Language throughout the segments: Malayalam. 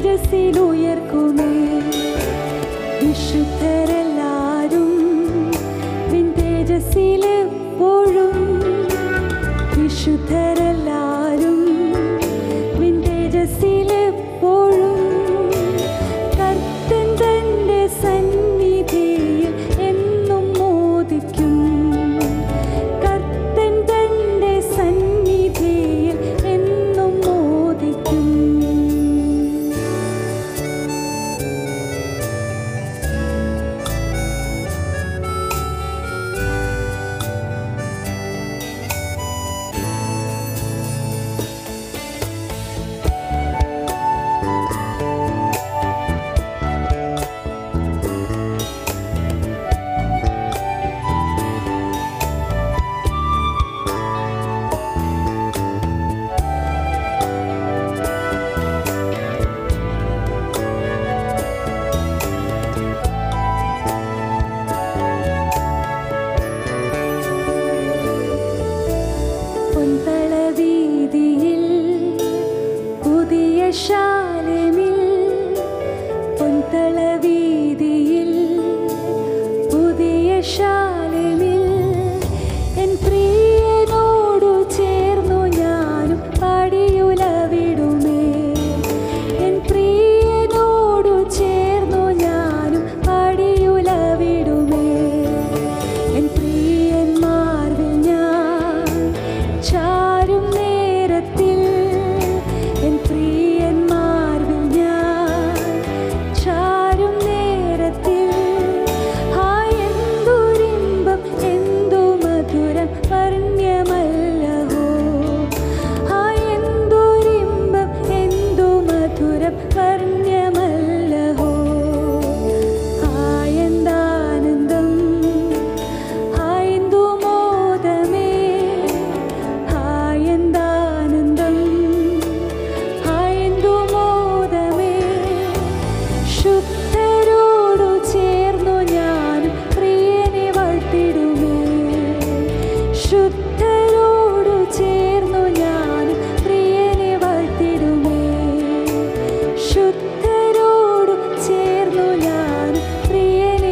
തേജസ്സിലുയർക്കുമേ വിശുദ്ധരെല്ലാരും വിൻ തേജസ്സിലെപ്പോഴും വിശുദ്ധരെല്ലാരും വിൻ തേജസ്സിലെപ്പോഴും കർത്തൻ തന്റെ സന്നിധിയിൽ എന്നും മോദിക്കും കർത്തൻ തന്റെ സന്നിധിയിൽ എന്നും മോദിക്കും പൊൻതളവീതിയിൽ പുതിയ ശാലമിൽ പൊൻതളവീതിയിൽ പുതിയ ശാലമിൽ എൻ പ്രിയനോടു ചേർന്നു ഞാനും പടിയുലവിടുമേ എൻ പ്രിയനോടു ചേർന്നു ഞാനും പടിയുലവിടുമേ എൻ പ്രിയന്മാർവിൽ ഞാൻ ചാരും നേരത്തിൽ എൻ പ്രിയന്മാർവിൽ ഞാൻ ചാരും നേരത്തിൽ ഹായ് എന്തൊരിമ്പം എന്തു മധുരം വർണ്യമല്ലഹോ ഹായ് എന്തൊരിമ്പം എന്തു മധുരം വർണ്യമല്ലഹോ ഹായ് എന്താനന്ദം ഹായ് എന്തു മോദമേ ഹായ് എന്താനന്ദം ഹായ് എന്തു മോദമേ ശുദ്ധരോടു ചേർന്നു ഞാനും പ്രിയനെ വാഴ്ത്തിടുമേ ശുദ്ധരോടു ചേർന്നു ഞാനും പ്രിയനെ വാഴ്ത്തിടുമേ ശുദ്ധരോടു ചേർന്നു ഞാനും പ്രിയനെ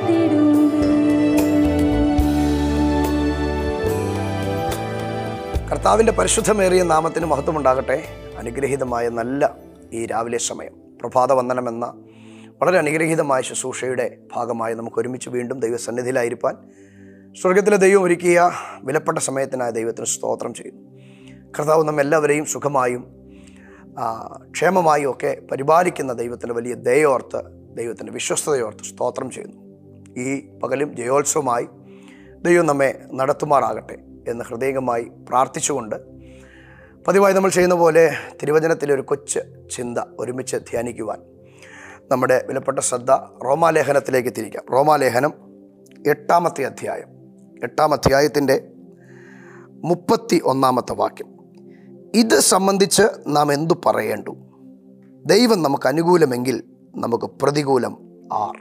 വാഴ്ത്തിടുമേ കർത്താവിൻ്റെ പരിശുദ്ധമേറിയ നാമത്തിന് മഹത്വമുണ്ടാകട്ടെ അനുഗ്രഹീതമായ നല്ല ഈ രാവിലെ സമയം പ്രഭാത വന്ദനം എന്ന വളരെ അനുഗ്രഹീതമായ ശുശ്രൂഷയുടെ ഭാഗമായി നമുക്ക് ഒരുമിച്ച് വീണ്ടും ദൈവസന്നിധിയിലായിരിക്കാൻ സ്വർഗത്തിലെ ദൈവം ഒരുക്കിയ വിലപ്പെട്ട സമയത്തിനായ ദൈവത്തിന് സ്തോത്രം ചെയ്യുന്നു കർത്താവ് നമ്മെല്ലാവരെയും സുഖമായും ആ, ക്ഷേമമായും ഒക്കെ പരിപാലിക്കുന്ന ദൈവത്തിൻ്റെ വലിയ ദയോർത്ത് ദൈവത്തിൻ്റെ വിശ്വസ്തയോർത്ത് സ്തോത്രം ചെയ്യുന്നു ഈ പകലും ജയോത്സവമായി ദൈവം നമ്മെ നടത്തുമാറാകട്ടെ എന്ന് ഹൃദയംഗമായി പ്രാർത്ഥിച്ചുകൊണ്ട് പതിവായി നമ്മൾ ചെയ്യുന്ന പോലെ തിരുവചനത്തിലെ ഒരു കൊച്ച് ചിന്ത ഒരുമിച്ച് ധ്യാനിക്കുവാൻ നമ്മുടെ വിലപ്പെട്ട ശ്രദ്ധ റോമാലേഖനത്തിലേക്ക് തിരിക്കാം റോമാലേഖനം എട്ടാമത്തെ അധ്യായം എട്ടാം അധ്യായത്തിൻ്റെ മുപ്പത്തി ഒന്നാമത്തെ വാക്യം ഇത് സംബന്ധിച്ച് നാം എന്തു പറയേണ്ടു ദൈവം നമുക്ക് അനുകൂലമെങ്കിൽ നമുക്ക് പ്രതികൂലം ആർ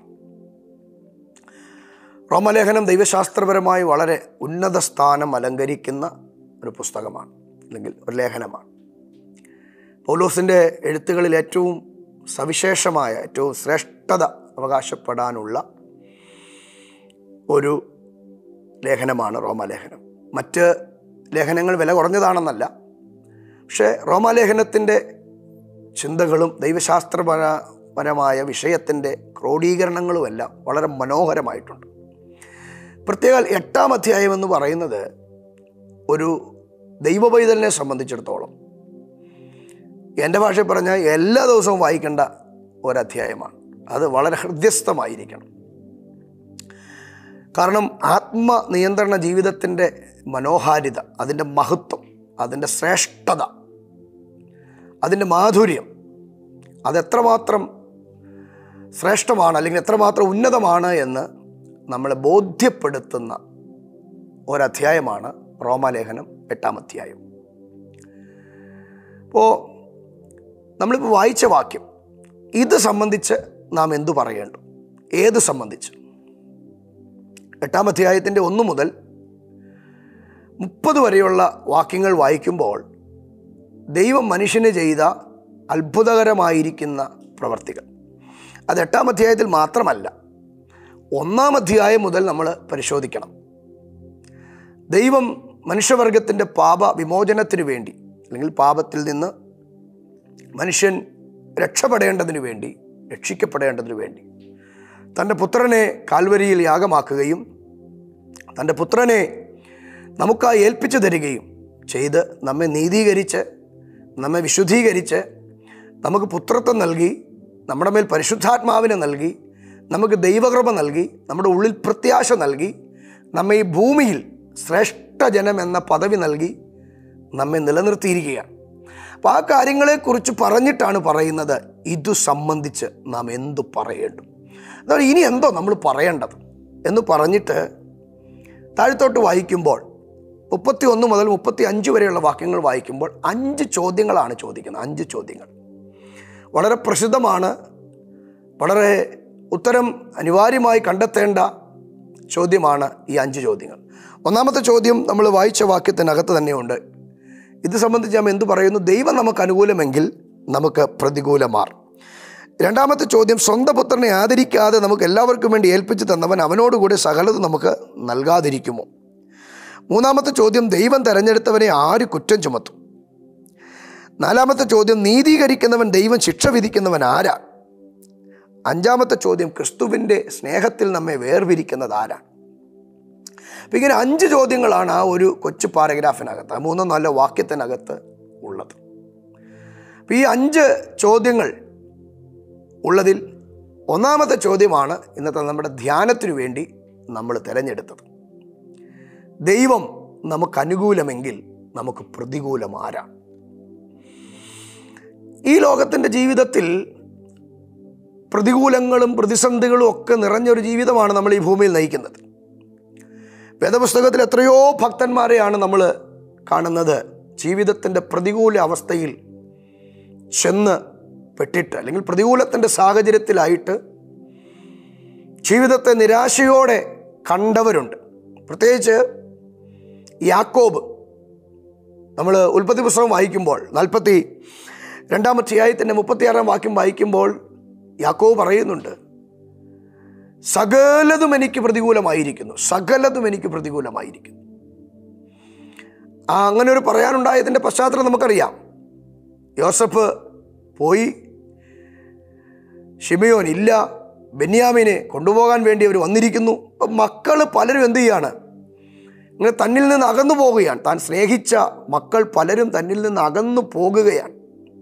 റോമലേഖനം ദൈവശാസ്ത്രപരമായി വളരെ ഉന്നത സ്ഥാനം അലങ്കരിക്കുന്ന ഒരു പുസ്തകമാണ് അല്ലെങ്കിൽ ഒരു ലേഖനമാണ് പൗലോസിൻ്റെ എഴുത്തുകളിൽ ഏറ്റവും സവിശേഷമായ ഏറ്റവും ശ്രേഷ്ഠത അവകാശപ്പെടാനുള്ള ഒരു ലേഖനമാണ് റോമാലേഖനം മറ്റ് ലേഖനങ്ങൾ വില കുറഞ്ഞതാണെന്നല്ല പക്ഷേ റോമാലേഖനത്തിൻ്റെ ചിന്തകളും ദൈവശാസ്ത്രപര പരമായ വിഷയത്തിൻ്റെ ക്രോഡീകരണങ്ങളുമെല്ലാം വളരെ മനോഹരമായിട്ടുണ്ട് പ്രത്യേക എട്ടാം അധ്യായം എന്ന് പറയുന്നത് ഒരു ദൈവപൈതലിനെ സംബന്ധിച്ചിടത്തോളം എൻ്റെ ഭാഷയിൽ പറഞ്ഞാൽ എല്ലാ ദിവസവും വായിക്കേണ്ട ഒരധ്യായമാണ് അത് വളരെ ഹൃദ്യസ്ഥമായിരിക്കണം കാരണം ആത്മനിയന്ത്രണ ജീവിതത്തിൻ്റെ മനോഹാരിത അതിൻ്റെ മഹത്വം അതിൻ്റെ ശ്രേഷ്ഠത അതിൻ്റെ മാധുര്യം അതെത്രമാത്രം ശ്രേഷ്ഠമാണ് അല്ലെങ്കിൽ എത്രമാത്രം ഉന്നതമാണ് എന്ന് നമ്മളെ ബോധ്യപ്പെടുത്തുന്ന ഒരധ്യായമാണ് റോമാലേഖനം എട്ടാം അധ്യായം അപ്പോൾ നമ്മളിപ്പോൾ വായിച്ച വാക്യം ഇത് സംബന്ധിച്ച് നാം എന്തു പറയേണ്ടു ഏത് സംബന്ധിച്ച് എട്ടാം അധ്യായത്തിൻ്റെ ഒന്ന് മുതൽ മുപ്പത് വരെയുള്ള വാക്യങ്ങൾ വായിക്കുമ്പോൾ ദൈവം മനുഷ്യന് ചെയ്ത അത്ഭുതകരമായിരിക്കുന്ന പ്രവർത്തികൾ അത് എട്ടാം അധ്യായത്തിൽ മാത്രമല്ല ഒന്നാം അധ്യായം മുതൽ നമ്മൾ പരിശോധിക്കണം ദൈവം മനുഷ്യവർഗത്തിൻ്റെ പാപ വിമോചനത്തിനു വേണ്ടി അല്ലെങ്കിൽ പാപത്തിൽ നിന്ന് മനുഷ്യൻ രക്ഷപ്പെടേണ്ടതിനു വേണ്ടി രക്ഷിക്കപ്പെടേണ്ടതിനു വേണ്ടി തൻ്റെ പുത്രനെ കാൽവരിയിൽ യാഗമാക്കുകയും തൻ്റെ പുത്രനെ നമുക്കായി ഏൽപ്പിച്ചു തരികയും ചെയ്ത് നമ്മെ നീതീകരിച്ച് നമ്മെ വിശുദ്ധീകരിച്ച് നമുക്ക് പുത്രത്വം നൽകി നമ്മുടെ മേൽ പരിശുദ്ധാത്മാവിനെ നൽകി നമുക്ക് ദൈവകൃപ നൽകി നമ്മുടെ ഉള്ളിൽ പ്രത്യാശ നൽകി നമ്മെ ഈ ഭൂമിയിൽ ശ്രേഷ്ഠ ജനം എന്ന പദവി നൽകി നമ്മെ നിലനിർത്തിയിരിക്കുകയാണ് അപ്പോൾ ആ കാര്യങ്ങളെക്കുറിച്ച് പറഞ്ഞിട്ടാണ് പറയുന്നത് ഇതു സംബന്ധിച്ച് നാം എന്തു പറയേണ്ടു എന്നാൽ ഇനി എന്തോ നമ്മൾ പറയേണ്ടത് എന്ന് പറഞ്ഞിട്ട് താഴത്തോട്ട് വായിക്കുമ്പോൾ മുപ്പത്തി ഒന്ന് മുതൽ മുപ്പത്തി അഞ്ച് വരെയുള്ള വാക്യങ്ങൾ വായിക്കുമ്പോൾ അഞ്ച് ചോദ്യങ്ങളാണ് ചോദിക്കുന്നത് അഞ്ച് ചോദ്യങ്ങൾ വളരെ പ്രസിദ്ധമാണ് വളരെ ഉത്തരം അനിവാര്യമായി കണ്ടെത്തേണ്ട ചോദ്യമാണ് ഈ അഞ്ച് ചോദ്യങ്ങൾ ഒന്നാമത്തെ ചോദ്യം നമ്മൾ വായിച്ച വാക്യത്തിനകത്ത് തന്നെയുണ്ട് ഇത് സംബന്ധിച്ച് നാം എന്തു പറയുന്നു ദൈവം നമുക്ക് അനുകൂലമെങ്കിൽ നമുക്ക് പ്രതികൂലമാർ രണ്ടാമത്തെ ചോദ്യം സ്വന്തം പുത്രനെ ആദരിക്കാതെ നമുക്ക് എല്ലാവർക്കും വേണ്ടി ഏൽപ്പിച്ചു തന്നവൻ അവനോടുകൂടി സകലത് നമുക്ക് നൽകാതിരിക്കുമോ മൂന്നാമത്തെ ചോദ്യം ദൈവം തെരഞ്ഞെടുത്തവനെ ആര് കുറ്റം ചുമത്തും നാലാമത്തെ ചോദ്യം നീതീകരിക്കുന്നവൻ ദൈവം ശിക്ഷ വിധിക്കുന്നവൻ ആരാ അഞ്ചാമത്തെ ചോദ്യം ക്രിസ്തുവിൻ്റെ സ്നേഹത്തിൽ നമ്മെ വേർതിരിക്കുന്നത് ആരാണ് അപ്പം ഇങ്ങനെ അഞ്ച് ചോദ്യങ്ങളാണ് ആ ഒരു കൊച്ചു പാരഗ്രാഫിനകത്ത് ആ മൂന്നോ നാലോ വാക്യത്തിനകത്ത് ഉള്ളത് അപ്പം ഈ അഞ്ച് ചോദ്യങ്ങൾ ഉള്ളതിൽ ഒന്നാമത്തെ ചോദ്യമാണ് ഇന്നത്തെ നമ്മുടെ ധ്യാനത്തിനു വേണ്ടി നമ്മൾ തിരഞ്ഞെടുത്തത് ദൈവം നമുക്ക് അനുകൂലമെങ്കിൽ നമുക്ക് പ്രതികൂലം ആരാണ് ഈ ലോകത്തിൻ്റെ ജീവിതത്തിൽ പ്രതികൂലങ്ങളും പ്രതിസന്ധികളും ഒക്കെ നിറഞ്ഞൊരു ജീവിതമാണ് നമ്മൾ ഈ ഭൂമിയിൽ നയിക്കുന്നത് വേദപുസ്തകത്തിൽ എത്രയോ ഭക്തന്മാരെയാണ് നമ്മൾ കാണുന്നത് ജീവിതത്തിൻ്റെ പ്രതികൂല അവസ്ഥയിൽ ചെന്ന് പെട്ടിട്ട് അല്ലെങ്കിൽ പ്രതികൂലത്തിൻ്റെ സാഹചര്യത്തിലായിട്ട് ജീവിതത്തെ നിരാശയോടെ കണ്ടവരുണ്ട് പ്രത്യേകിച്ച് യാക്കോബ് നമ്മൾ ഉൽപ്പത്തി പുസ്തകം വായിക്കുമ്പോൾ നാൽപ്പത്തി രണ്ടാമത്തെ അധ്യായത്തിൻ്റെ മുപ്പത്തിയാറാം വാക്യം വായിക്കുമ്പോൾ യാക്കോബ് പറയുന്നുണ്ട് സകലതും എനിക്ക് പ്രതികൂലമായിരിക്കുന്നു സകലതും എനിക്ക് പ്രതികൂലമായിരിക്കുന്നു ആ അങ്ങനെ ഒരു പറയാനുണ്ടായതിൻ്റെ പശ്ചാത്തലം നമുക്കറിയാം യോസഫ് പോയി ഷിമയോൻ ഇല്ല ബെന്യാമിനെ കൊണ്ടുപോകാൻ വേണ്ടി അവർ വന്നിരിക്കുന്നു അപ്പം മക്കൾ പലരും എന്ത് ചെയ്യാണ് ഇങ്ങനെ തന്നിൽ നിന്ന് അകന്നു പോകുകയാണ് താൻ സ്നേഹിച്ച മക്കൾ പലരും തന്നിൽ നിന്ന് അകന്നു പോകുകയാണ്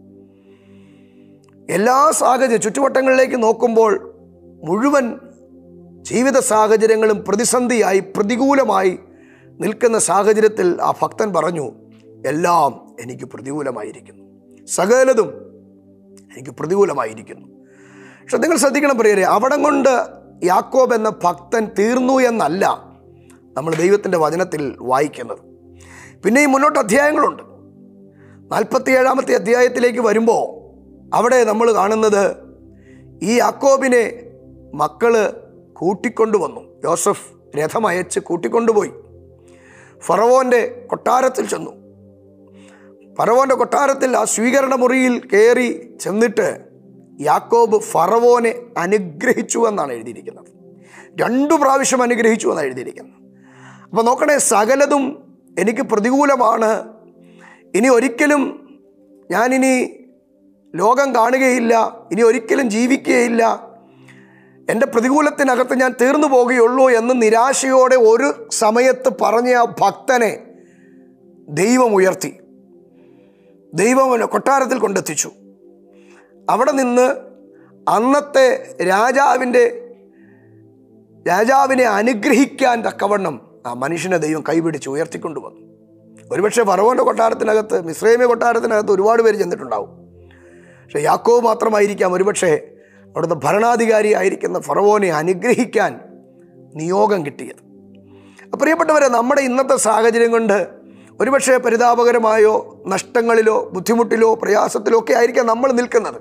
എല്ലാ സാഹചര്യം ചുറ്റുവട്ടങ്ങളിലേക്ക് നോക്കുമ്പോൾ മുഴുവൻ ജീവിത സാഹചര്യങ്ങളും പ്രതിസന്ധിയായി പ്രതികൂലമായി നിൽക്കുന്ന സാഹചര്യത്തിൽ ആ ഭക്തൻ പറഞ്ഞു എല്ലാം എനിക്ക് പ്രതികൂലമായിരിക്കുന്നു സകലതും എനിക്ക് പ്രതികൂലമായിരിക്കുന്നു പക്ഷെ നിങ്ങൾ ശ്രദ്ധിക്കണം പ്രിയരെ അവിടം കൊണ്ട് യാക്കോബ് എന്ന ഭക്തൻ തീർന്നു എന്നല്ല നമ്മൾ ദൈവത്തിൻ്റെ വചനത്തിൽ വായിക്കുന്നത് പിന്നെയും മുന്നോട്ട് അധ്യായങ്ങളുണ്ട് നാൽപ്പത്തി ഏഴാമത്തെ അധ്യായത്തിലേക്ക് വരുമ്പോൾ അവിടെ നമ്മൾ കാണുന്നത് ഈ യാക്കോബിനെ മക്കള് കൂട്ടിക്കൊണ്ടുവന്നു യോസഫ് രഥമയച്ച് കൂട്ടിക്കൊണ്ടുപോയി ഫറവോൻ്റെ കൊട്ടാരത്തിൽ ചെന്നു ഫറവോൻ്റെ കൊട്ടാരത്തിൽ ആ സ്വീകരണ മുറിയിൽ കയറി ചെന്നിട്ട് യാക്കോബ് ഫറവോനെ അനുഗ്രഹിച്ചു എന്നാണ് എഴുതിയിരിക്കുന്നത് രണ്ടു പ്രാവശ്യം അനുഗ്രഹിച്ചു എന്നാണ് എഴുതിയിരിക്കുന്നത് അപ്പോൾ നോക്കണേ സകലതും എനിക്ക് പ്രതികൂലമാണ് ഇനി ഒരിക്കലും ഞാനിനി ലോകം കാണുകയില്ല ഇനി ഒരിക്കലും ജീവിക്കുകയില്ല എൻ്റെ പ്രതികൂലത്തിനകത്ത് ഞാൻ തീർന്നു പോകുകയുള്ളൂ എന്ന് നിരാശയോടെ ഒരു സമയത്ത് പറഞ്ഞ ആ ഭക്തനെ ദൈവം ഉയർത്തി ദൈവം അവനെ കൊട്ടാരത്തിൽ കൊണ്ടെത്തിച്ചു അവിടെ നിന്ന് അന്നത്തെ രാജാവിൻ്റെ രാജാവിനെ അനുഗ്രഹിക്കാൻ തക്കവണ്ണം ആ മനുഷ്യനെ ദൈവം കൈപിടിച്ച് ഉയർത്തിക്കൊണ്ടുവന്നു ഒരുപക്ഷെ ഫറവോൻ്റെ കൊട്ടാരത്തിനകത്ത് മിശ്രൈമ കൊട്ടാരത്തിനകത്ത് ഒരുപാട് പേര് ചെന്നിട്ടുണ്ടാവും പക്ഷേ യാക്കോവ് മാത്രമായിരിക്കാം ഒരുപക്ഷെ അവിടുത്തെ ഭരണാധികാരി ആയിരിക്കുന്ന ഫറവോനെ അനുഗ്രഹിക്കാൻ നിയോഗം കിട്ടിയത് അപ്പോൾ പ്രിയപ്പെട്ടവരെ നമ്മുടെ ഇന്നത്തെ സാഹചര്യം കൊണ്ട് ഒരുപക്ഷെ പരിതാപകരമായോ നഷ്ടങ്ങളിലോ ബുദ്ധിമുട്ടിലോ പ്രയാസത്തിലോ ഒക്കെ ആയിരിക്കാം നമ്മൾ നിൽക്കുന്നത്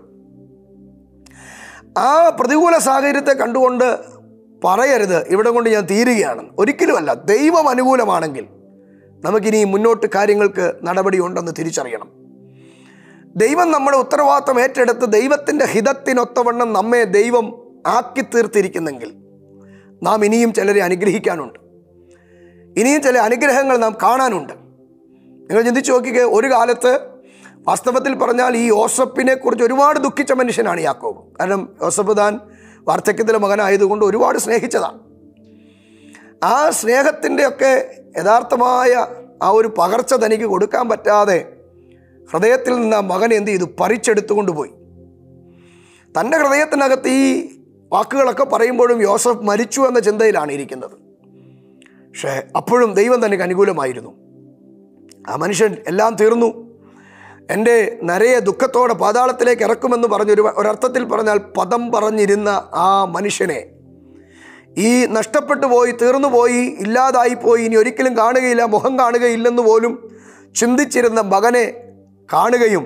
ആ പ്രതികൂല സാഹചര്യത്തെ കണ്ടുകൊണ്ട് പറയരുത് ഇവിടെ കൊണ്ട് ഞാൻ തീരുകയാണ് ഒരിക്കലുമല്ല ദൈവം അനുകൂലമാണെങ്കിൽ നമുക്കിനി മുന്നോട്ട് കാര്യങ്ങൾക്ക് നടപടി ഉണ്ടെന്ന് തിരിച്ചറിയണം ദൈവം നമ്മുടെ ഉത്തരവാദിത്വം ഏറ്റെടുത്ത് ദൈവത്തിൻ്റെ ഹിതത്തിനൊത്തവണ്ണം നമ്മെ ദൈവം ആക്കി തീർത്തിരിക്കുന്നെങ്കിൽ നാം ഇനിയും ചിലരെ അനുഗ്രഹിക്കാനുണ്ട് ഇനിയും ചില അനുഗ്രഹങ്ങൾ നാം കാണാനുണ്ട് നിങ്ങൾ ചിന്തിച്ച് നോക്കിക്കേ ഒരു കാലത്ത് വാസ്തവത്തിൽ പറഞ്ഞാൽ ഈ യോസഫിനെ കുറിച്ച് ഒരുപാട് ദുഃഖിച്ച മനുഷ്യനാണ് യാക്കോബ് കാരണം യോസഫ് താൻ വാർദ്ധക്യത്തിലെ മകനായതുകൊണ്ട് ഒരുപാട് സ്നേഹിച്ചതാണ് ആ സ്നേഹത്തിൻ്റെ ഒക്കെ യഥാർത്ഥമായ ആ ഒരു പകർച്ച തനിക്ക് കൊടുക്കാൻ പറ്റാതെ ഹൃദയത്തിൽ നിന്ന് ആ മകൻ എന്ത് ചെയ്തു പറിച്ചെടുത്തുകൊണ്ട് പോയി തൻ്റെ ഹൃദയത്തിനകത്ത് ഈ വാക്കുകളൊക്കെ പറയുമ്പോഴും യോസഫ് മരിച്ചു എന്ന ചിന്തയിലാണ് ഇരിക്കുന്നത് പക്ഷേ അപ്പോഴും ദൈവം തനിക്ക് അനുകൂലമായിരുന്നു ആ മനുഷ്യൻ എല്ലാം തീർന്നു എൻ്റെ നരയെ ദുഃഖത്തോടെ പാതാളത്തിലേക്ക് ഇറക്കുമെന്ന് പറഞ്ഞൊരു ഒരർത്ഥത്തിൽ പറഞ്ഞാൽ പദം പറഞ്ഞിരുന്ന ആ മനുഷ്യനെ ഈ നഷ്ടപ്പെട്ടു പോയി തീർന്നു പോയി ഇല്ലാതായി പോയി ഇനി ഒരിക്കലും കാണുകയില്ല മുഖം കാണുകയില്ലെന്ന് പോലും ചിന്തിച്ചിരുന്ന മകനെ കാണുകയും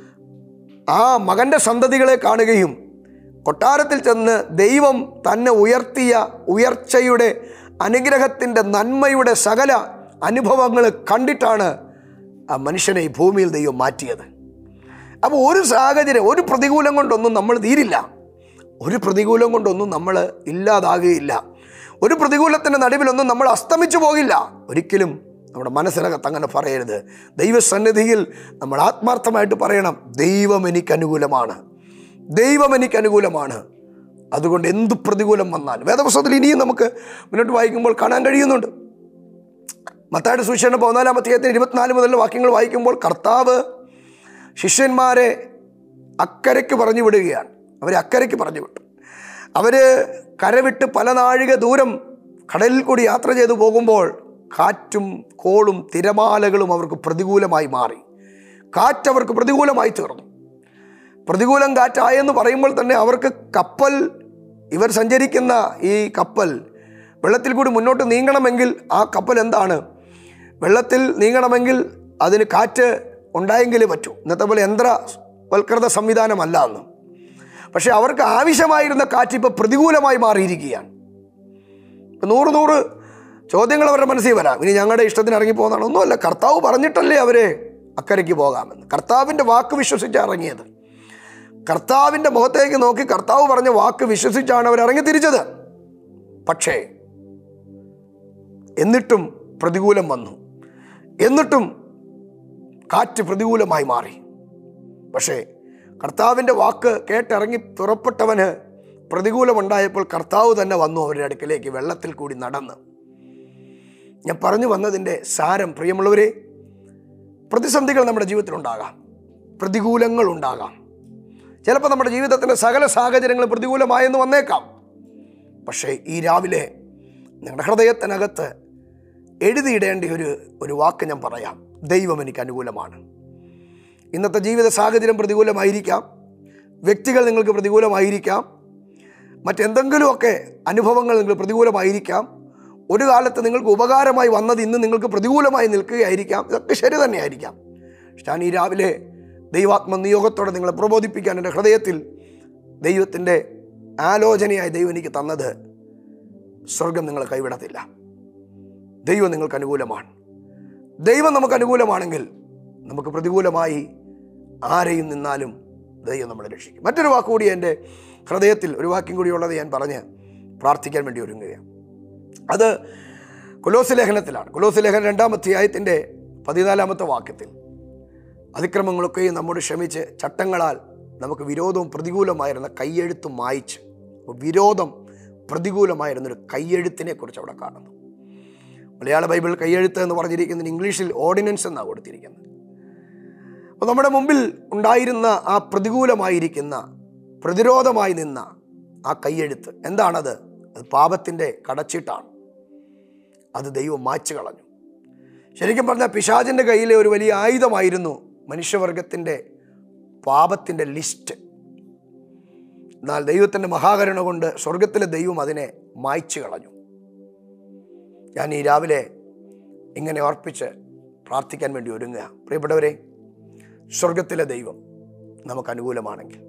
ആ മകൻ്റെ സന്തതികളെ കാണുകയും കൊട്ടാരത്തിൽ ചെന്ന് ദൈവം തന്നെ ഉയർത്തിയ ഉയർച്ചയുടെ അനുഗ്രഹത്തിൻ്റെ നന്മയുടെ സകല അനുഭവങ്ങൾ കണ്ടിട്ടാണ് ആ മനുഷ്യനെ ഈ ഭൂമിയിൽ ദൈവം മാറ്റിയത് അപ്പോൾ ഒരു സാഹചര്യം ഒരു പ്രതികൂലം കൊണ്ടൊന്നും നമ്മൾ തീരില്ല ഒരു പ്രതികൂലം കൊണ്ടൊന്നും നമ്മൾ ഇല്ലാതാകുകയില്ല ഒരു പ്രതികൂലത്തിൻ്റെ നടുവിലൊന്നും നമ്മൾ അസ്തമിച്ചു പോകില്ല ഒരിക്കലും നമ്മുടെ മനസ്സിനകത്ത് അങ്ങനെ പറയരുത് ദൈവസന്നിധിയിൽ നമ്മൾ ആത്മാർത്ഥമായിട്ട് പറയണം ദൈവം എനിക്ക് അനുകൂലമാണ് ദൈവം എനിക്ക് അനുകൂലമാണ് അതുകൊണ്ട് എന്ത് പ്രതികൂലം വന്നാലും വേദപുസ്തകത്തിൽ ഇനിയും നമുക്ക് മുന്നോട്ട് വായിക്കുമ്പോൾ കാണാൻ കഴിയുന്നുണ്ട് മത്തായുടെ സുവിശേഷം പതിനാലാം അധ്യായത്തിന് ഇരുപത്തിനാല് മുതലുള്ള വാക്യങ്ങൾ വായിക്കുമ്പോൾ കർത്താവ് ശിഷ്യന്മാരെ അക്കരയ്ക്ക് പറഞ്ഞു വിടുകയാണ് അവരെ അക്കരയ്ക്ക് പറഞ്ഞു വിട്ടു അവർ കരവിട്ട് പല നാഴിക ദൂരം കടലിൽ കൂടി യാത്ര ചെയ്തു പോകുമ്പോൾ കാറ്റും കോളും തിരമാലകളും അവർക്ക് പ്രതികൂലമായി മാറി കാറ്റ് അവർക്ക് പ്രതികൂലമായി തീർന്നു പ്രതികൂലം കാറ്റായെന്ന് പറയുമ്പോൾ തന്നെ അവർക്ക് കപ്പൽ ഇവർ സഞ്ചരിക്കുന്ന ഈ കപ്പൽ വെള്ളത്തിൽ കൂടി മുന്നോട്ട് നീങ്ങണമെങ്കിൽ ആ കപ്പൽ എന്താണ് വെള്ളത്തിൽ നീങ്ങണമെങ്കിൽ അതിന് കാറ്റ് ഉണ്ടായെങ്കിലേ പറ്റൂ ഇന്നത്തെ പോലെ യന്ത്രവൽകൃത സംവിധാനമല്ല അന്ന് പക്ഷേ അവർക്ക് ആവശ്യമായിരുന്ന കാറ്റ് ഇപ്പോൾ പ്രതികൂലമായി മാറിയിരിക്കുകയാണ് ഇപ്പം നൂറ് നൂറ് ചോദ്യങ്ങൾ അവരുടെ മനസ്സിൽ വരാം ഇനി ഞങ്ങളുടെ ഇഷ്ടത്തിന് ഇറങ്ങി പോകുന്നതാണ് ഒന്നുമല്ല കർത്താവ് പറഞ്ഞിട്ടല്ലേ അവരെ അക്കരയ്ക്ക് പോകാമെന്ന് കർത്താവിൻ്റെ വാക്ക് വിശ്വസിച്ച് ഇറങ്ങിയത് കർത്താവിൻ്റെ മുഖത്തേക്ക് നോക്കി കർത്താവ് പറഞ്ഞ വാക്ക് വിശ്വസിച്ചാണ് അവർ ഇറങ്ങി തിരിച്ചത് പക്ഷേ എന്നിട്ടും പ്രതികൂലം വന്നു എന്നിട്ടും കാറ്റ് പ്രതികൂലമായി മാറി പക്ഷേ കർത്താവിൻ്റെ വാക്ക് കേട്ടിറങ്ങി പുറപ്പെട്ടവന് പ്രതികൂലമുണ്ടായപ്പോൾ കർത്താവ് തന്നെ വന്നു അവരുടെ അടുക്കലേക്ക് വെള്ളത്തിൽ കൂടി നടന്ന് ഞാൻ പറഞ്ഞു വന്നതിൻ്റെ സാരം പ്രിയമുള്ളവരെ പ്രതിസന്ധികൾ നമ്മുടെ ജീവിതത്തിലുണ്ടാകാം പ്രതികൂലങ്ങൾ ഉണ്ടാകാം ചിലപ്പോൾ നമ്മുടെ ജീവിതത്തിൻ്റെ സകല സാഹചര്യങ്ങൾ പ്രതികൂലമായെന്ന് വന്നേക്കാം പക്ഷേ ഈ രാവിലെ നിങ്ങളുടെ ഹൃദയത്തിനകത്ത് എഴുതിയിടേണ്ട ഒരു ഒരു വാക്ക് ഞാൻ പറയാം ദൈവം എനിക്ക് അനുകൂലമാണ് ഇന്നത്തെ ജീവിത സാഹചര്യം പ്രതികൂലമായിരിക്കാം വ്യക്തികൾ നിങ്ങൾക്ക് പ്രതികൂലമായിരിക്കാം മറ്റെന്തെങ്കിലുമൊക്കെ അനുഭവങ്ങൾ നിങ്ങൾക്ക് പ്രതികൂലമായിരിക്കാം ഒരു കാലത്ത് നിങ്ങൾക്ക് ഉപകാരമായി വന്നത് ഇന്ന് നിങ്ങൾക്ക് പ്രതികൂലമായി നിൽക്കുകയായിരിക്കാം ഇതൊക്കെ ശരി തന്നെയായിരിക്കാം പക്ഷേ ഞാൻ ഈ രാവിലെ ദൈവാത്മ നിയോഗത്തോടെ നിങ്ങളെ പ്രബോധിപ്പിക്കാൻ എൻ്റെ ഹൃദയത്തിൽ ദൈവത്തിൻ്റെ ആലോചനയായി ദൈവം എനിക്ക് തന്നത് സ്വർഗം നിങ്ങളെ കൈവിടത്തില്ല ദൈവം നിങ്ങൾക്ക് അനുകൂലമാണ് ദൈവം നമുക്ക് അനുകൂലമാണെങ്കിൽ നമുക്ക് പ്രതികൂലമായി ആരെയും നിന്നാലും ദൈവം നമ്മളെ രക്ഷിക്കും മറ്റൊരു വാക്ക് കൂടി എൻ്റെ ഹൃദയത്തിൽ ഒരു വാക്യം കൂടി ഉള്ളത് ഞാൻ പറഞ്ഞ് പ്രാർത്ഥിക്കാൻ വേണ്ടി ഒരുങ്ങുകയാണ് അത് കുലോസ് ലേഖനത്തിലാണ് കുലോസ് ലേഖനം രണ്ടാം അധ്യായത്തിൻ്റെ പതിനാലാമത്തെ വാക്യത്തിൽ അതിക്രമങ്ങളൊക്കെയും നമ്മോട് ക്ഷമിച്ച് ചട്ടങ്ങളാൽ നമുക്ക് വിരോധവും പ്രതികൂലമായിരുന്ന കയ്യെഴുത്തും മായിച്ച് അപ്പോൾ വിരോധം പ്രതികൂലമായിരുന്നൊരു കയ്യെഴുത്തിനെ കുറിച്ച് അവിടെ കാണുന്നു മലയാള ബൈബിൾ കയ്യെഴുത്ത് എന്ന് പറഞ്ഞിരിക്കുന്നതിന് ഇംഗ്ലീഷിൽ ഓർഡിനൻസ് എന്നാണ് കൊടുത്തിരിക്കുന്നത് അപ്പോൾ നമ്മുടെ മുമ്പിൽ ഉണ്ടായിരുന്ന ആ പ്രതികൂലമായിരിക്കുന്ന പ്രതിരോധമായി നിന്ന ആ കയ്യെഴുത്ത് എന്താണത് അത് പാപത്തിൻ്റെ കടച്ചിട്ടാണ് അത് ദൈവം മാച്ചു കളഞ്ഞു ശരിക്കും പറഞ്ഞാൽ പിശാചിൻ്റെ കയ്യിലെ ഒരു വലിയ ആയുധമായിരുന്നു മനുഷ്യവർഗത്തിൻ്റെ പാപത്തിൻ്റെ ലിസ്റ്റ് എന്നാൽ ദൈവത്തിൻ്റെ മഹാകരുണ കൊണ്ട് സ്വർഗത്തിലെ ദൈവം അതിനെ മായ്ച്ചു കളഞ്ഞു ഞാൻ ഈ രാവിലെ ഇങ്ങനെ ഓർപ്പിച്ച് പ്രാർത്ഥിക്കാൻ വേണ്ടി ഒരുങ്ങുക പ്രിയപ്പെട്ടവരെ സ്വർഗത്തിലെ ദൈവം നമുക്ക് അനുകൂലമാണെങ്കിൽ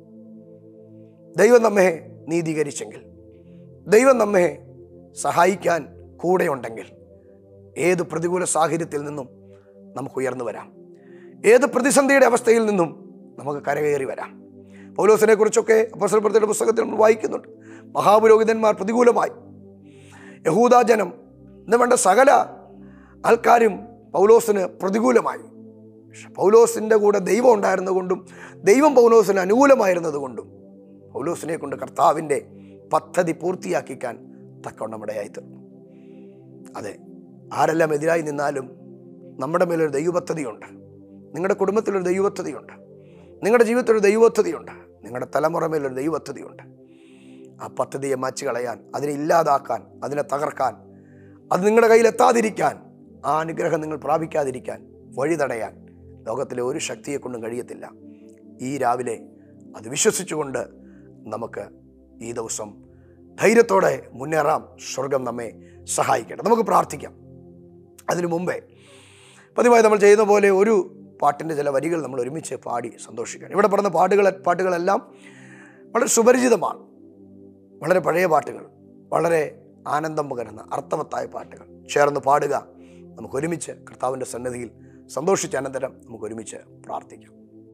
ദൈവം നമ്മെ നീതീകരിച്ചെങ്കിൽ ദൈവം നമ്മെ സഹായിക്കാൻ കൂടെയുണ്ടെങ്കിൽ ഏത് പ്രതികൂല സാഹചര്യത്തിൽ നിന്നും നമുക്ക് ഉയർന്നു വരാം ഏത് പ്രതിസന്ധിയുടെ അവസ്ഥയിൽ നിന്നും നമുക്ക് കരകയറി വരാം പൗലോസിനെ കുറിച്ചൊക്കെ അപ്പസരപ്പെടുത്തിയുടെ പുസ്തകത്തിൽ നമ്മൾ വായിക്കുന്നുണ്ട് മഹാപുരോഹിതന്മാർ പ്രതികൂലമായി യഹൂദാജനം എന്ന് വേണ്ട സകല ആൾക്കാരും പൗലോസിന് പ്രതികൂലമായി പക്ഷെ പൗലോസിൻ്റെ കൂടെ ദൈവം ഉണ്ടായിരുന്നതുകൊണ്ടും ദൈവം പൗലോസിന് അനുകൂലമായിരുന്നത് കൊണ്ടും പൗലോസിനെ കൊണ്ട് കർത്താവിൻ്റെ പദ്ധതി പൂർത്തിയാക്കിക്കാൻ തക്കവണ്ണം ഇടയായി തീർന്നു അതെ ആരെല്ലാം എതിരായി നിന്നാലും നമ്മുടെ മേലൊരു ദൈവപദ്ധതിയുണ്ട് നിങ്ങളുടെ കുടുംബത്തിലൊരു ദൈവപദ്ധതിയുണ്ട് നിങ്ങളുടെ ജീവിതത്തിലൊരു ദൈവപദ്ധതിയുണ്ട് നിങ്ങളുടെ തലമുറ മേലൊരു ദൈവപദ്ധതിയുണ്ട് ആ പദ്ധതിയെ മാച്ചു കളയാൻ അതിനെ ഇല്ലാതാക്കാൻ അതിനെ തകർക്കാൻ അത് നിങ്ങളുടെ കയ്യിൽ എത്താതിരിക്കാൻ ആ അനുഗ്രഹം നിങ്ങൾ പ്രാപിക്കാതിരിക്കാൻ വഴി തടയാൻ ലോകത്തിലെ ഒരു ശക്തിയെ കൊണ്ടും കഴിയത്തില്ല ഈ രാവിലെ അത് വിശ്വസിച്ചുകൊണ്ട് നമുക്ക് ഈ ദിവസം ധൈര്യത്തോടെ മുന്നേറാം സ്വർഗം നമ്മെ സഹായിക്കട്ടെ നമുക്ക് പ്രാർത്ഥിക്കാം അതിനു മുമ്പേ പതിവായി നമ്മൾ ചെയ്യുന്ന പോലെ ഒരു പാട്ടിൻ്റെ ചില വരികൾ നമ്മൾ ഒരുമിച്ച് പാടി സന്തോഷിക്കണം ഇവിടെ പറഞ്ഞ പാട്ടുകൾ പാട്ടുകളെല്ലാം വളരെ സുപരിചിതമാണ് വളരെ പഴയ പാട്ടുകൾ വളരെ ആനന്ദം പകരുന്ന അർത്ഥവത്തായ പാട്ടുകൾ ചേർന്ന് പാടുക നമുക്ക് ഒരുമിച്ച് കർത്താവിൻ്റെ സന്നിധിയിൽ സന്തോഷിച്ച അനന്തരം നമുക്ക് ഒരുമിച്ച് പ്രാർത്ഥിക്കാം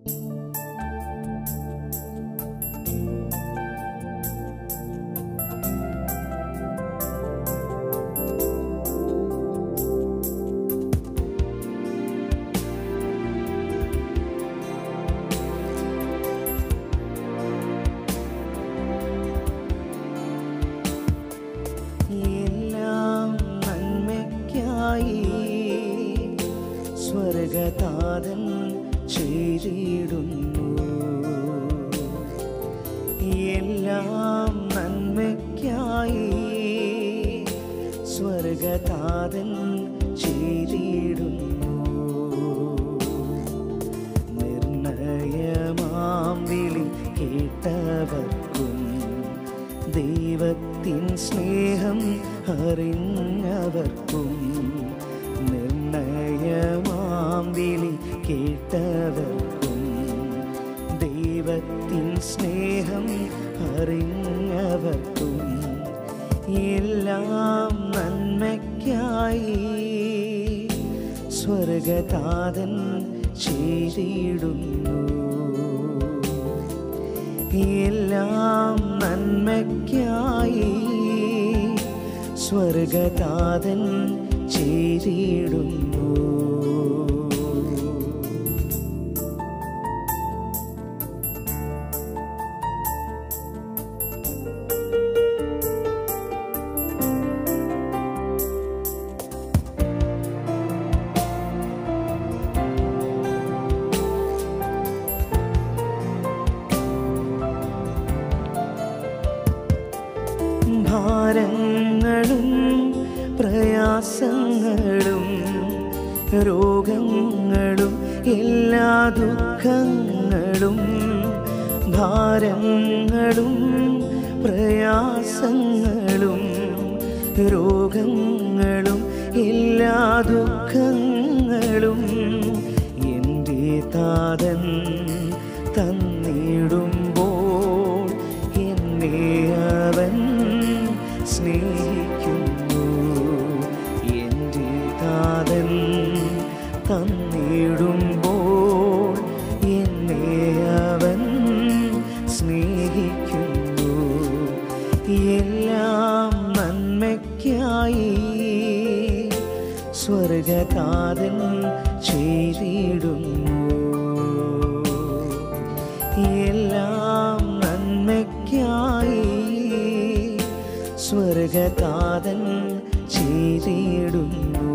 എല്ലാം നന്മയ്ക്കായി സ്വർഗതാതൻ ചെയ്തിടുന്നു എല്ലാം നന്മയ്ക്കായി സ്വർഗതാതൻ ചെയ്തിടുന്നു നിർണയമാം വിളി കേട്ടവർക്കും ദൈവത്തിൻ സ്നേഹം അറിഞ്ഞവർക്കും നിർണയമാം വിളി കേട്ടവർക്കും ദൈവത്തിൻ സ്നേഹം അറിഞ്ഞവർക്കും എല്ലാം നന്മയ്ക്കായി സ്വർഗതാതൻ ചെയ്തിടുന്നു എല്ലാം നന്മയ്ക്കായി സ്വർഗതാതൻ ചെയ്തിടുന്നു ഭാരങ്ങളും പ്രയാസങ്ങളും രോഗങ്ങളും എല്ലാ ദുഃഖങ്ങളും ഭാരങ്ങളും പ്രയാസങ്ങളും രോഗങ്ങളും എല്ലാ ദുഃഖങ്ങളും എൻ്റെ താതൻ തന്നിടുമ്പോൾ എന്നെ അവൻ സ്നേഹിക്കുന്നു എൻ്റെ താതൻ തന്നിടുമ്പോൾ എന്നെ അവൻ സ്നേഹിക്കുന്നു എല്ലാം നന്മയ്ക്കായി സ്വർഗതാതൻ ചെയ്തിടുന്നു എല്ലാം നന്മയ്ക്കായി സ്വർഗതാതൻ ചെയ്തിടുന്നു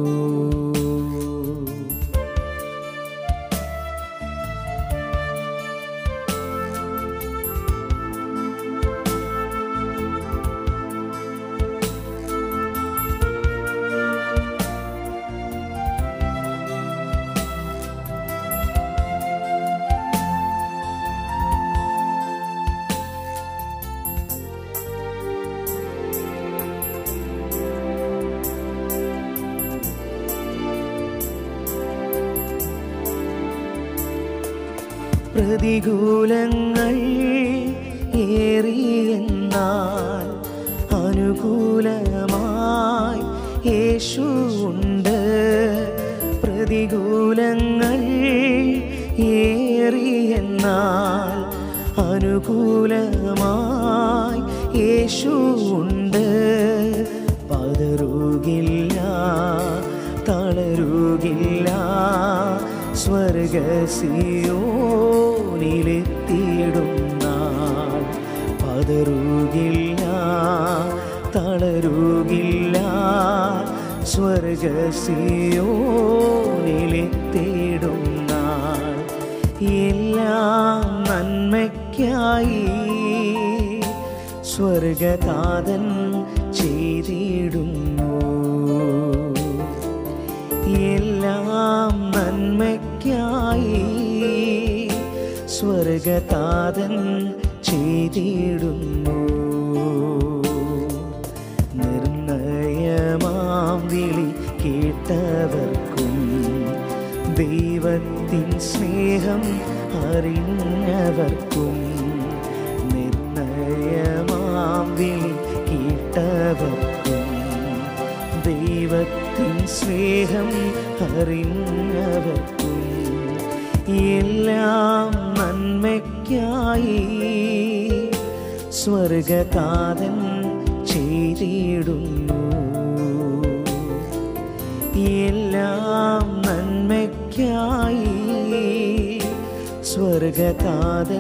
പ്രതികൂലങ്ങൾ ഏറിയെന്നാൽ അനുകൂലമായി യേശുണ്ട് പ്രതികൂലങ്ങൾ ഏറിയെന്നാൽ സ്വർഗസിയോനിലെത്തിയിടും നാൾ പതറുകില്ല തളരുകില്ല സ്വർഗസിയോനിലെത്തിയിടും നാൾ എല്ലാം നന്മയ്ക്കായി സ്വർഗതാതൻ ചെയ്തിടുന്നു എല്ലാം നന്മയ്ക്കായി സ്വർഗതാതൻ ചെയ്തിടുന്നു നിർണയമാം വിളി കേട്ടവർക്കും ദൈവത്തിൻ സ്നേഹം അറിഞ്ഞവർക്കും നിർണയമാം വിളി കേട്ടവർക്കും ദൈവത്തിൻ സ്നേഹം അറിഞ്ഞവർക്കും എല്ലാം നന്മയ്ക്കായി സ്വർഗതാതൻ ചെയ്തിടുന്നു എല്ലാം നന്മയ്ക്കായി സ്വർഗതാതൻ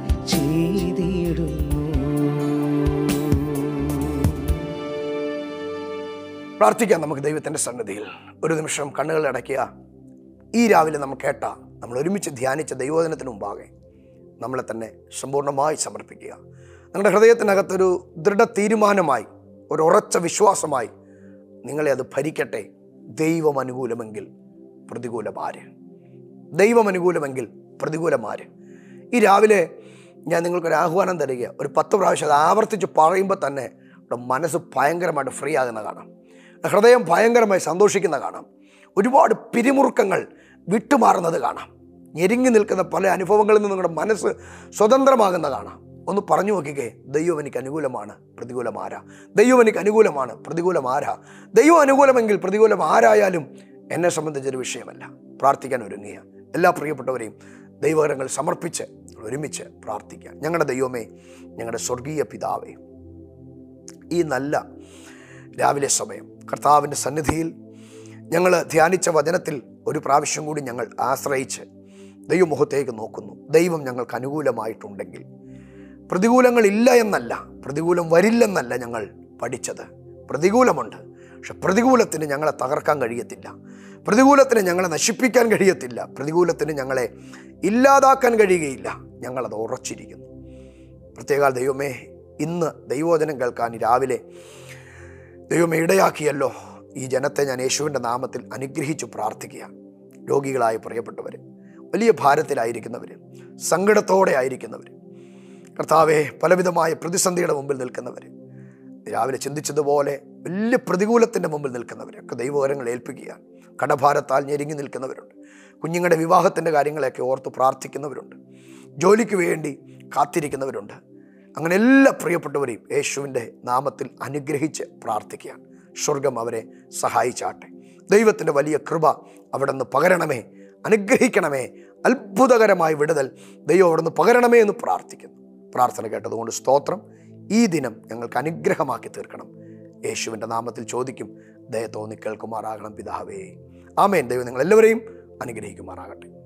ചെയ്തിടുന്നു പ്രാർത്ഥിക്കാം നമുക്ക് ദൈവത്തിൻ്റെ സന്നിധിയിൽ ഒരു നിമിഷം കണ്ണുകൾ അടയ്ക്കുക ഈ രാവിലെ നമ്മൾ കേട്ട നമ്മൾ ഒരുമിച്ച് ധ്യാനിച്ച ദൈവോധനത്തിന് മുമ്പാകെ നമ്മളെ തന്നെ സമ്പൂർണ്ണമായി സമർപ്പിക്കുക നിങ്ങളുടെ ഹൃദയത്തിനകത്തൊരു ദൃഢ തീരുമാനമായി ഒരു ഉറച്ച വിശ്വാസമായി നിങ്ങളെ അത് ഭരിക്കട്ടെ ദൈവം അനുകൂലമെങ്കിൽ പ്രതികൂലമാര് ദൈവം അനുകൂലമെങ്കിൽ പ്രതികൂലമാര് ഈ രാവിലെ ഞാൻ നിങ്ങൾക്കൊരു ആഹ്വാനം തരിക ഒരു പത്ത് പ്രാവശ്യം അത് ആവർത്തിച്ച് പറയുമ്പോൾ തന്നെ നമ്മുടെ മനസ്സ് ഭയങ്കരമായിട്ട് ഫ്രീ ആകുന്ന കാണാം ഹൃദയം ഭയങ്കരമായി സന്തോഷിക്കുന്ന കാണാം ഒരുപാട് പിരിമുറുക്കങ്ങൾ വിട്ടുമാറുന്നത് കാണാം ഞെരുങ്ങി നിൽക്കുന്ന പല അനുഭവങ്ങളിൽ നിന്ന് നിങ്ങളുടെ മനസ്സ് സ്വതന്ത്രമാകുന്ന കാണാം ഒന്ന് പറഞ്ഞു നോക്കിക്കേ ദൈവം എനിക്ക് അനുകൂലമാണ് പ്രതികൂലം ആരാ ദൈവം എനിക്ക് അനുകൂലമാണ് പ്രതികൂലം ആരാ ദൈവം അനുകൂലമെങ്കിൽ പ്രതികൂലം ആരായാലും എന്നെ സംബന്ധിച്ചൊരു വിഷയമല്ല പ്രാർത്ഥിക്കാൻ ഒരുങ്ങിയ എല്ലാ പ്രിയപ്പെട്ടവരെയും ദൈവകരങ്ങൾ സമർപ്പിച്ച് ഒരുമിച്ച് പ്രാർത്ഥിക്കാം ഞങ്ങളുടെ ദൈവമേ ഞങ്ങളുടെ സ്വർഗീയ പിതാവേ ഈ നല്ല രാവിലെ സമയം കർത്താവിൻ്റെ സന്നിധിയിൽ ഞങ്ങൾ ധ്യാനിച്ച വചനത്തിൽ ഒരു പ്രാവശ്യം കൂടി ഞങ്ങൾ ആശ്രയിച്ച് ദൈവമുഖത്തേക്ക് നോക്കുന്നു ദൈവം ഞങ്ങൾക്ക് അനുകൂലമായിട്ടുണ്ടെങ്കിൽ പ്രതികൂലങ്ങളില്ല എന്നല്ല പ്രതികൂലം വരില്ലെന്നല്ല ഞങ്ങൾ പഠിച്ചത് പ്രതികൂലമുണ്ട് പക്ഷെ പ്രതികൂലത്തിന് ഞങ്ങളെ തകർക്കാൻ കഴിയത്തില്ല പ്രതികൂലത്തിന് ഞങ്ങളെ നശിപ്പിക്കാൻ കഴിയത്തില്ല പ്രതികൂലത്തിന് ഞങ്ങളെ ഇല്ലാതാക്കാൻ കഴിയുകയില്ല ഞങ്ങളത് ഉറച്ചിരിക്കുന്നു പ്രത്യേക ദൈവമേ ഇന്ന് ദൈവോചനം കേൾക്കാൻ ഈ രാവിലെ ദൈവമേ ഇടയാക്കിയല്ലോ ഈ ജനത്തെ ഞാൻ യേശുവിൻ്റെ നാമത്തിൽ അനുഗ്രഹിച്ചു പ്രാർത്ഥിക്കുക രോഗികളായ പ്രിയപ്പെട്ടവർ വലിയ ഭാരത്തിലായിരിക്കുന്നവർ സങ്കടത്തോടെ ആയിരിക്കുന്നവർ കർത്താവെ പലവിധമായ പ്രതിസന്ധിയുടെ മുമ്പിൽ നിൽക്കുന്നവർ രാവിലെ ചിന്തിച്ചതുപോലെ വലിയ പ്രതികൂലത്തിൻ്റെ മുമ്പിൽ നിൽക്കുന്നവരൊക്കെ ദൈവകരങ്ങൾ ഏൽപ്പിക്കുക കടഭാരത്താൽ ഞെരുങ്ങി നിൽക്കുന്നവരുണ്ട് കുഞ്ഞുങ്ങളുടെ വിവാഹത്തിൻ്റെ കാര്യങ്ങളെയൊക്കെ ഓർത്ത് പ്രാർത്ഥിക്കുന്നവരുണ്ട് ജോലിക്ക് വേണ്ടി കാത്തിരിക്കുന്നവരുണ്ട് അങ്ങനെ എല്ലാ പ്രിയപ്പെട്ടവരെയും യേശുവിൻ്റെ നാമത്തിൽ അനുഗ്രഹിച്ച് പ്രാർത്ഥിക്കുക സ്വർഗം അവരെ സഹായിച്ചാട്ടെ ദൈവത്തിൻ്റെ വലിയ കൃപ അവിടെ നിന്ന് പകരണമേ അനുഗ്രഹിക്കണമേ അത്ഭുതകരമായ വിടുതൽ ദൈവം അവിടെ നിന്ന് പകരണമേ എന്ന് പ്രാർത്ഥിക്കുന്നു പ്രാർത്ഥന കേട്ടതുകൊണ്ട് സ്തോത്രം ഈ ദിനം ഞങ്ങൾക്ക് അനുഗ്രഹമാക്കി തീർക്കണം യേശുവിൻ്റെ നാമത്തിൽ ചോദിക്കും ദയ തോന്നി കേൾക്കുമാറാകണം പിതാവേ ആമേൻ ദൈവം നിങ്ങൾ എല്ലാവരെയും അനുഗ്രഹിക്കുമാറാകട്ടെ